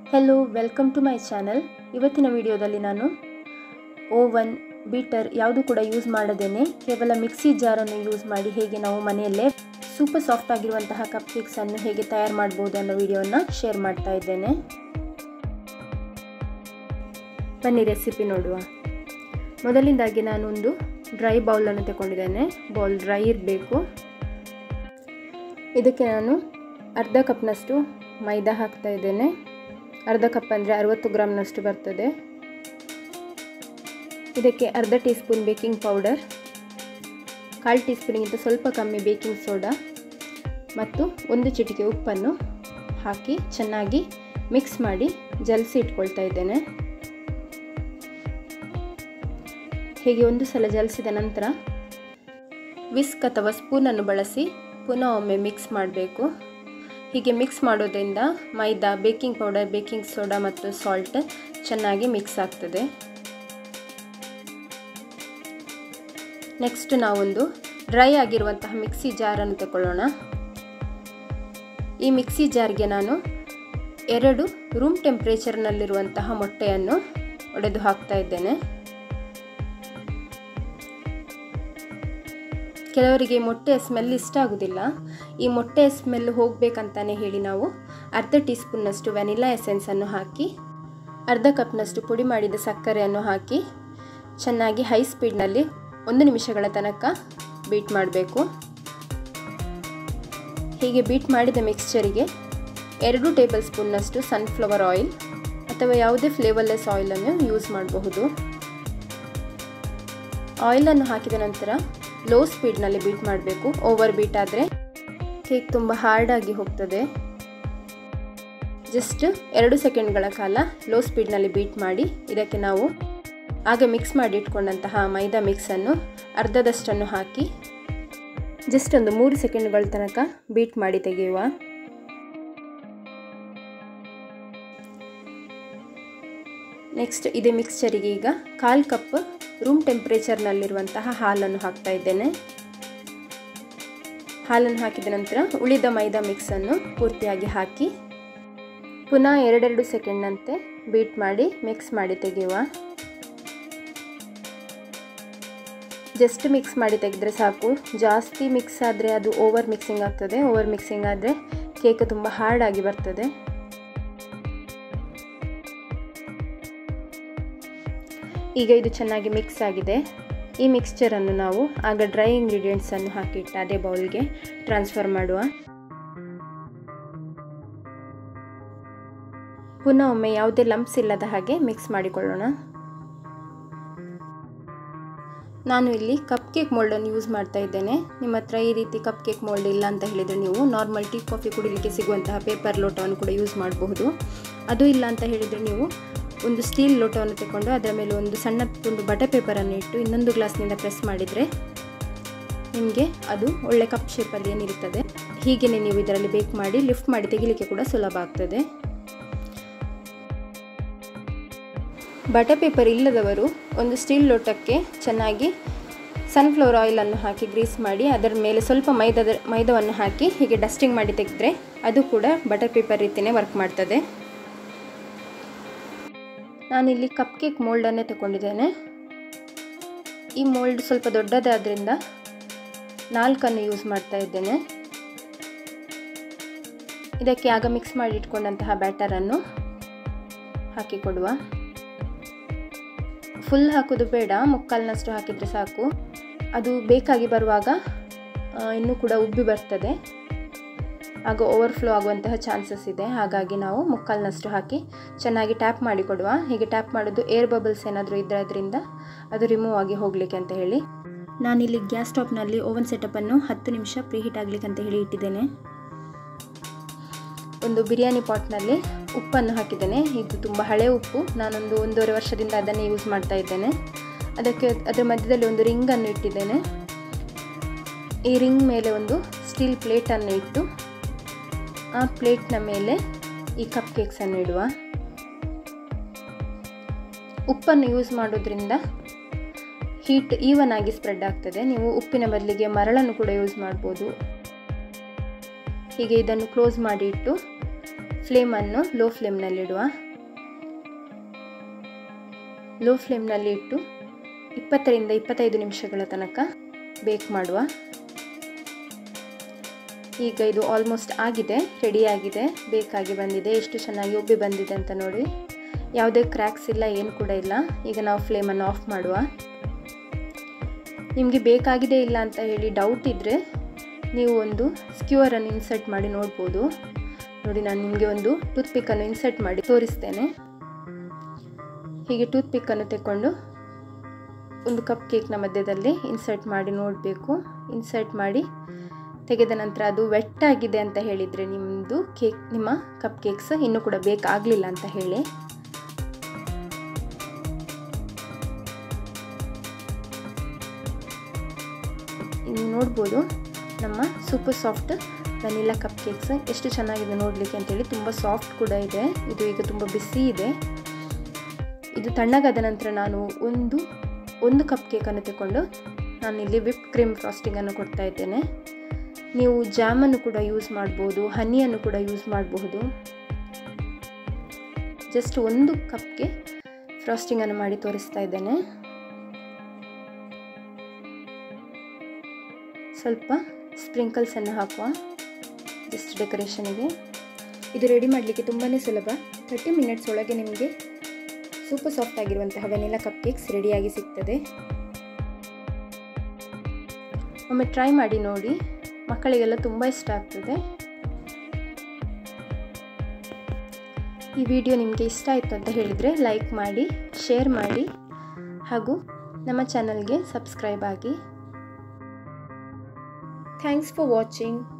hello welcome to my channel ಇವತ್ತಿನ ವಿಡಿಯೋದಲ್ಲಿ ನಾನು ಓವನ್ ಬೀಟರ್ ಯಾವುದು ಕೂಡ ಯೂಸ್ ಮಾಡದೇನೆ ಕೇವಲ ಮಿಕ್ಸಿ ಜಾರನ್ನು ಯೂಸ್ ಮಾಡಿ ಹೇಗೆ ನಾವು ಮನೆಯಲ್ಲೇ ಸೂಪರ್ ಸಾಫ್ಟ್ ಆಗಿರುವಂತಹ ಕಪ್ ಕೇಕ್ಸನ್ನು ಹೇಗೆ ತಯಾರು ಮಾಡ್ಬೋದು ಅನ್ನೋ ವಿಡಿಯೋನ ಶೇರ್ ಮಾಡ್ತಾ ಇದ್ದೇನೆ ಬನ್ನಿ ರೆಸಿಪಿ ನೋಡುವ ಮೊದಲಿಂದಾಗಿ ನಾನೊಂದು ಡ್ರೈ ಬೌಲನ್ನು ತಗೊಂಡಿದ್ದೇನೆ ಬೌಲ್ ಡ್ರೈ ಇರಬೇಕು ಇದಕ್ಕೆ ನಾನು ಅರ್ಧ ಕಪ್ನಷ್ಟು ಮೈದಾ ಹಾಕ್ತಾ ಇದ್ದೇನೆ ಅರ್ಧ ಕಪ್ ಅಂದರೆ ಅರುವತ್ತು ಗ್ರಾಮ್ನಷ್ಟು ಬರ್ತದೆ ಇದಕ್ಕೆ ಅರ್ಧ ಟೀ ಸ್ಪೂನ್ ಬೇಕಿಂಗ್ ಪೌಡರ್ ಕಾಲು ಟೀ ಸ್ಪೂನಿಗಿಂತ ಸ್ವಲ್ಪ ಕಮ್ಮಿ ಬೇಕಿಂಗ್ ಸೋಡಾ ಮತ್ತು ಒಂದು ಚಿಟಿಕೆ ಉಪ್ಪನ್ನು ಹಾಕಿ ಚೆನ್ನಾಗಿ ಮಿಕ್ಸ್ ಮಾಡಿ ಜಲಸಿ ಇಟ್ಕೊಳ್ತಾ ಇದ್ದೇನೆ ಹೀಗೆ ಒಂದು ಸಲ ಜಲಿಸಿದ ನಂತರ ವಿಸ್ಕ್ ಅಥವಾ ಸ್ಪೂನನ್ನು ಬಳಸಿ ಪುನಃ ಒಮ್ಮೆ ಮಿಕ್ಸ್ ಮಾಡಬೇಕು ಹೀಗೆ ಮಿಕ್ಸ್ ಮಾಡೋದ್ರಿಂದ maida baking powder baking soda ಮತ್ತು ಸಾಲ್ಟ್ ಚೆನ್ನಾಗಿ ಮಿಕ್ಸ್ ಆಗ್ತದೆ ನೆಕ್ಸ್ಟ್ ನಾವೊಂದು ಡ್ರೈ ಆಗಿರುವಂತಹ ಮಿಕ್ಸಿ ಜಾರನ್ನು ತಗೊಳ್ಳೋಣ ಈ ಮಿಕ್ಸಿ ಜಾರ್ಗೆ ನಾನು ಎರಡು ರೂಮ್ ಟೆಂಪ್ರೇಚರ್ನಲ್ಲಿರುವಂತಹ ಮೊಟ್ಟೆಯನ್ನು ಒಡೆದು ಹಾಕ್ತಾ ಇದ್ದೇನೆ ಕೆಲವರಿಗೆ ಮೊಟ್ಟೆಯ ಸ್ಮೆಲ್ ಇಷ್ಟ ಆಗೋದಿಲ್ಲ ಈ ಮೊಟ್ಟೆಯ ಸ್ಮೆಲ್ ಹೋಗಬೇಕಂತಾನೆ ಹೇಳಿ ನಾವು ಅರ್ಧ ಟೀ ಸ್ಪೂನ್ನಷ್ಟು ವೆನಿಲಾ ಎಸೆನ್ಸನ್ನು ಹಾಕಿ ಅರ್ಧ ಕಪ್ನಷ್ಟು ಪುಡಿ ಮಾಡಿದ ಸಕ್ಕರೆಯನ್ನು ಹಾಕಿ ಚೆನ್ನಾಗಿ ಹೈ ಸ್ಪೀಡ್ನಲ್ಲಿ ಒಂದು ನಿಮಿಷಗಳ ತನಕ ಬೀಟ್ ಮಾಡಬೇಕು ಹೀಗೆ ಬೀಟ್ ಮಾಡಿದ ಮಿಕ್ಸ್ಚರಿಗೆ ಎರಡು ಟೇಬಲ್ ಸ್ಪೂನ್ನಷ್ಟು ಸನ್ಫ್ಲವರ್ ಆಯಿಲ್ ಅಥವಾ ಯಾವುದೇ ಫ್ಲೇವರ್ಲೆಸ್ ಆಯಿಲನ್ನು ಯೂಸ್ ಮಾಡಬಹುದು ಆಯಿಲನ್ನು ಹಾಕಿದ ನಂತರ ಲೋ ಸ್ಪೀಡ್ನಲ್ಲಿ ಬೀಟ್ ಮಾಡಬೇಕು ಓವರ್ ಬೀಟ್ ಆದರೆ ಕೇಕ್ ತುಂಬ ಹಾರ್ಡಾಗಿ ಹೋಗ್ತದೆ ಜಸ್ಟ್ ಎರಡು ಸೆಕೆಂಡ್ಗಳ ಕಾಲ ಲೋ ಸ್ಪೀಡ್ನಲ್ಲಿ ಬೀಟ್ ಮಾಡಿ ಇದಕ್ಕೆ ನಾವು ಆಗ ಮಿಕ್ಸ್ ಮಾಡಿ ಇಟ್ಕೊಂಡಂತಹ ಮೈದಾ ಮಿಕ್ಸನ್ನು ಅರ್ಧದಷ್ಟನ್ನು ಹಾಕಿ ಜಸ್ಟ್ ಒಂದು ಮೂರು ಸೆಕೆಂಡ್ಗಳ ತನಕ ಬೀಟ್ ಮಾಡಿ ತೆಗೆಯುವ ನೆಕ್ಸ್ಟ್ ಇದೇ ಮಿಕ್ಸ್ಚರಿಗೆ ಈಗ ಕಾಲು ಕಪ್ ರೂಮ್ ಟೆಂಪ್ರೇಚರ್ನಲ್ಲಿರುವಂತಹ ಹಾಲನ್ನು ಹಾಕ್ತಾ ಇದ್ದೇನೆ ಹಾಲನ್ನು ಹಾಕಿದ ನಂತರ ಉಳಿದ ಮೈದಾ ಮಿಕ್ಸನ್ನು ಪೂರ್ತಿಯಾಗಿ ಹಾಕಿ ಪುನಃ ಎರಡೆರಡು ಸೆಕೆಂಡ್ನಂತೆ ಬೀಟ್ ಮಾಡಿ ಮಿಕ್ಸ್ ಮಾಡಿ ತೆಗೆಯುವ ಜಸ್ಟ್ ಮಿಕ್ಸ್ ಮಾಡಿ ತೆಗೆದ್ರೆ ಸಾಕು ಜಾಸ್ತಿ ಮಿಕ್ಸ್ ಆದರೆ ಅದು ಓವರ್ ಮಿಕ್ಸಿಂಗ್ ಆಗ್ತದೆ ಓವರ್ ಮಿಕ್ಸಿಂಗ್ ಆದರೆ ಕೇಕ್ ತುಂಬ ಹಾರ್ಡಾಗಿ ಬರ್ತದೆ ಈಗ ಇದು ಚೆನ್ನಾಗಿ ಮಿಕ್ಸ್ ಆಗಿದೆ ಈ ಮಿಕ್ಸ್ಚರನ್ನು ನಾವು ಆಗ ಡ್ರೈ ಇಂಗ್ರೀಡಿಯೆಂಟ್ಸನ್ನು ಹಾಕಿಟ್ಟು ಅದೇ ಬೌಲ್ಗೆ ಟ್ರಾನ್ಸ್ಫರ್ ಮಾಡುವ ಪುನಃ ಒಮ್ಮೆ ಯಾವುದೇ ಲಂಪ್ಸ್ ಇಲ್ಲದ ಹಾಗೆ ಮಿಕ್ಸ್ ಮಾಡಿಕೊಳ್ಳೋಣ ನಾನು ಇಲ್ಲಿ ಕಪ್ ಕೇಕ್ ಮೋಲ್ಡನ್ನು ಯೂಸ್ ಮಾಡ್ತಾ ಇದ್ದೇನೆ ನಿಮ್ಮ ಹತ್ರ ಈ ರೀತಿ ಕಪ್ ಕೇಕ್ ಮೋಲ್ಡ್ ಇಲ್ಲ ಅಂತ ಹೇಳಿದರೆ ನೀವು ನಾರ್ಮಲ್ ಟೀ ಕಾಫಿ ಕುಡಿಲಿಕ್ಕೆ ಸಿಗುವಂತಹ ಪೇಪರ್ ಲೋಟವನ್ನು ಕೂಡ ಯೂಸ್ ಮಾಡಬಹುದು ಅದು ಇಲ್ಲ ಅಂತ ಹೇಳಿದರೆ ನೀವು ಒಂದು ಸ್ಟೀಲ್ ಲೋಟವನ್ನು ತಗೊಂಡು ಅದರ ಮೇಲೆ ಒಂದು ಸಣ್ಣ ತುಂಡು ಬಟರ್ ಪೇಪರನ್ನು ಇಟ್ಟು ಇನ್ನೊಂದು ಗ್ಲಾಸ್ನಿಂದ ಪ್ರೆಸ್ ಮಾಡಿದರೆ ನಿಮಗೆ ಅದು ಒಳ್ಳೆ ಕಪ್ ಶೇಪಲ್ಲಿ ಏನಿರುತ್ತದೆ ಹೀಗೆಯೇ ನೀವು ಇದರಲ್ಲಿ ಬೇಕ್ ಮಾಡಿ ಲಿಫ್ಟ್ ಮಾಡಿ ತೆಗಿಲಿಕ್ಕೆ ಕೂಡ ಸುಲಭ ಆಗ್ತದೆ ಬಟರ್ ಪೇಪರ್ ಇಲ್ಲದವರು ಒಂದು ಸ್ಟೀಲ್ ಲೋಟಕ್ಕೆ ಚೆನ್ನಾಗಿ ಸನ್ಫ್ಲವರ್ ಆಯಿಲನ್ನು ಹಾಕಿ ಗ್ರೀಸ್ ಮಾಡಿ ಅದರ ಮೇಲೆ ಸ್ವಲ್ಪ ಮೈದಾದ ಮೈದಾವನ್ನು ಹಾಕಿ ಹೀಗೆ ಡಸ್ಟಿಂಗ್ ಮಾಡಿ ತೆಗೆದ್ರೆ ಅದು ಕೂಡ ಬಟರ್ ಪೇಪರ್ ರೀತಿಯೇ ವರ್ಕ್ ಮಾಡ್ತದೆ ನಾನಿಲ್ಲಿ ಕಪ್ ಕೇಕ್ ಮೋಲ್ಡನ್ನೇ ತಗೊಂಡಿದ್ದೇನೆ ಈ ಮೋಲ್ಡ್ ಸ್ವಲ್ಪ ದೊಡ್ಡದಾದ್ರಿಂದ ನಾಲ್ಕನ್ನು ಯೂಸ್ ಮಾಡ್ತಾ ಇದ್ದೇನೆ ಇದಕ್ಕೆ ಆಗ ಮಿಕ್ಸ್ ಮಾಡಿ ಇಟ್ಕೊಂಡಂತಹ ಬ್ಯಾಟರನ್ನು ಹಾಕಿಕೊಡುವ ಫುಲ್ ಹಾಕೋದು ಬೇಡ ಮುಕ್ಕಾಲಿನಷ್ಟು ಹಾಕಿದರೆ ಸಾಕು ಅದು ಬೇಕಾಗಿ ಬರುವಾಗ ಇನ್ನೂ ಕೂಡ ಉಬ್ಬಿ ಬರ್ತದೆ ಆಗ ಓವರ್ಫ್ಲೋ ಆಗುವಂತಹ ಚಾನ್ಸಸ್ ಇದೆ ಹಾಗಾಗಿ ನಾವು ಮುಕ್ಕಾಲಿನಷ್ಟು ಹಾಕಿ ಚೆನ್ನಾಗಿ ಟ್ಯಾಪ್ ಮಾಡಿ ಕೊಡುವ ಹೀಗೆ ಟ್ಯಾಪ್ ಮಾಡೋದು ಏರ್ ಬಬಲ್ಸ್ ಏನಾದರೂ ಇದ್ದದ್ರಿಂದ ಅದು ರಿಮೂವ್ ಆಗಿ ಹೋಗಲಿಕ್ಕೆ ಅಂತ ಹೇಳಿ ನಾನಿಲ್ಲಿ ಗ್ಯಾಸ್ ಸ್ಟವ್ನಲ್ಲಿ ಓವನ್ ಸೆಟಪ್ಪನ್ನು ಹತ್ತು ನಿಮಿಷ ಪ್ರೀಹೀಟ್ ಆಗಲಿಕ್ಕೆ ಅಂತ ಹೇಳಿ ಇಟ್ಟಿದ್ದೇನೆ ಒಂದು ಬಿರಿಯಾನಿ ಪಾಟ್ನಲ್ಲಿ ಉಪ್ಪನ್ನು ಹಾಕಿದ್ದೇನೆ ಇದು ತುಂಬ ಹಳೆ ಉಪ್ಪು ನಾನೊಂದು ಒಂದೂವರೆ ವರ್ಷದಿಂದ ಅದನ್ನೇ ಯೂಸ್ ಮಾಡ್ತಾ ಇದ್ದೇನೆ ಅದಕ್ಕೆ ಅದರ ಮಧ್ಯದಲ್ಲಿ ಒಂದು ರಿಂಗನ್ನು ಇಟ್ಟಿದ್ದೇನೆ ಈ ರಿಂಗ್ ಮೇಲೆ ಒಂದು ಸ್ಟೀಲ್ ಪ್ಲೇಟನ್ನು ಇಟ್ಟು ಆ ಪ್ಲೇಟ್ನ ಮೇಲೆ ಈ ಕಪ್ ಕೇಕ್ಸನ್ನು ಇಡುವ ಉಪ್ಪನ್ನು ಯೂಸ್ ಮಾಡೋದ್ರಿಂದ ಹೀಟ್ ಈವನ್ ಆಗಿ ಸ್ಪ್ರೆಡ್ ಆಗ್ತದೆ ನೀವು ಉಪ್ಪಿನ ಬದಲಿಗೆ ಮರಳನ್ನು ಕೂಡ ಯೂಸ್ ಮಾಡ್ಬೋದು ಹೀಗೆ ಇದನ್ನು ಕ್ಲೋಸ್ ಮಾಡಿ ಇಟ್ಟು ಫ್ಲೇಮನ್ನು ಲೋ ಫ್ಲೇಮ್ನಲ್ಲಿಡುವ ಲೋ ಫ್ಲೇಮ್ನಲ್ಲಿ ಇಟ್ಟು ಇಪ್ಪತ್ತರಿಂದ ಇಪ್ಪತ್ತೈದು ನಿಮಿಷಗಳ ತನಕ ಬೇಕ್ ಮಾಡುವ ಈಗ ಇದು ಆಲ್ಮೋಸ್ಟ್ ಆಗಿದೆ ರೆಡಿಯಾಗಿದೆ ಬೇಕಾಗಿ ಬಂದಿದೆ ಎಷ್ಟು ಚೆನ್ನಾಗಿ ಉಬ್ಬಿ ಬಂದಿದೆ ಅಂತ ನೋಡಿ ಯಾವುದೇ ಕ್ರ್ಯಾಕ್ಸ್ ಇಲ್ಲ ಏನು ಕೂಡ ಇಲ್ಲ ಈಗ ನಾವು ಫ್ಲೇಮನ್ನು ಆಫ್ ಮಾಡುವ ನಿಮಗೆ ಬೇಕಾಗಿದೆ ಇಲ್ಲ ಅಂತ ಹೇಳಿ ಡೌಟ್ ಇದ್ದರೆ ನೀವು ಒಂದು ಸ್ಕ್ಯೂವರನ್ನು ಇನ್ಸರ್ಟ್ ಮಾಡಿ ನೋಡ್ಬೋದು ನೋಡಿ ನಾನು ನಿಮಗೆ ಒಂದು ಟೂತ್ ಪಿಕ್ಕನ್ನು ಇನ್ಸರ್ಟ್ ಮಾಡಿ ತೋರಿಸ್ತೇನೆ ಹೀಗೆ ಟೂತ್ ಪಿಕ್ಕನ್ನು ತೆಕ್ಕೊಂಡು ಒಂದು ಕಪ್ ಕೇಕ್ನ ಮಧ್ಯದಲ್ಲಿ ಇನ್ಸರ್ಟ್ ಮಾಡಿ ನೋಡಬೇಕು ಇನ್ಸರ್ಟ್ ಮಾಡಿ ತೆಗೆದ ನಂತರ ಅದು ವೆಟ್ ಆಗಿದೆ ಅಂತ ಹೇಳಿದರೆ ನಿಮ್ಮದು ಕೇಕ್ ನಿಮ್ಮ ಕಪ್ ಕೇಕ್ಸ್ ಇನ್ನೂ ಕೂಡ ಬೇಕಾಗಲಿಲ್ಲ ಅಂತ ಹೇಳಿ ನೀವು ನೋಡ್ಬೋದು ನಮ್ಮ super soft vanilla cupcakes ಎಷ್ಟು ಚೆನ್ನಾಗಿದೆ ನೋಡಲಿಕ್ಕೆ ಅಂತೇಳಿ ತುಂಬ ಸಾಫ್ಟ್ ಕೂಡ ಇದೆ ಇದು ಈಗ ತುಂಬ ಬಿಸಿ ಇದೆ ಇದು ತಣ್ಣಗಾದ ನಂತರ ನಾನು ಒಂದು ಒಂದು ಕಪ್ ಕೇಕನ್ನು ತಗೊಂಡು ನಾನು ಇಲ್ಲಿ ವಿಪ್ ಕ್ರೀಮ್ ಫ್ರಾಸ್ಟಿಂಗನ್ನು ಕೊಡ್ತಾ ಇದ್ದೇನೆ ನೀವು ಜಾಮನ್ನು ಕೂಡ ಯೂಸ್ ಮಾಡ್ಬೋದು ಹನಿಯನ್ನು ಕೂಡ ಯೂಸ್ ಮಾಡಬಹುದು ಜಸ್ಟ್ ಒಂದು ಕಪ್ಗೆ ಫ್ರಾಸ್ಟಿಂಗನ್ನು ಮಾಡಿ ತೋರಿಸ್ತಾ ಇದ್ದೇನೆ ಸ್ವಲ್ಪ ಸ್ಪ್ರಿಂಕಲ್ಸನ್ನು ಹಾಕುವ ಜಸ್ಟ್ ಡೆಕೋರೇಷನಿಗೆ ಇದು ರೆಡಿ ಮಾಡಲಿಕ್ಕೆ ತುಂಬಾ ಸುಲಭ ತರ್ಟಿ ಮಿನಿಟ್ಸ್ ಒಳಗೆ ನಿಮಗೆ ಸೂಪರ್ ಸಾಫ್ಟ್ ಆಗಿರುವಂತಹ ವೆನಿಲಾ ಕಪ್ ಕೇಕ್ಸ್ ರೆಡಿಯಾಗಿ ಸಿಗ್ತದೆ ಒಮ್ಮೆ ಟ್ರೈ ಮಾಡಿ ನೋಡಿ ಮಕ್ಕಳಿಗೆಲ್ಲ ತುಂಬ ಇಷ್ಟ ಆಗ್ತದೆ ಈ ವಿಡಿಯೋ ನಿಮಗೆ ಇಷ್ಟ ಆಯಿತು ಅಂತ ಹೇಳಿದರೆ ಲೈಕ್ ಮಾಡಿ ಶೇರ್ ಮಾಡಿ ಹಾಗೂ ನಮ್ಮ ಚಾನಲ್ಗೆ ಸಬ್ಸ್ಕ್ರೈಬ್ ಆಗಿ ಥ್ಯಾಂಕ್ಸ್ ಫಾರ್ ವಾಚಿಂಗ್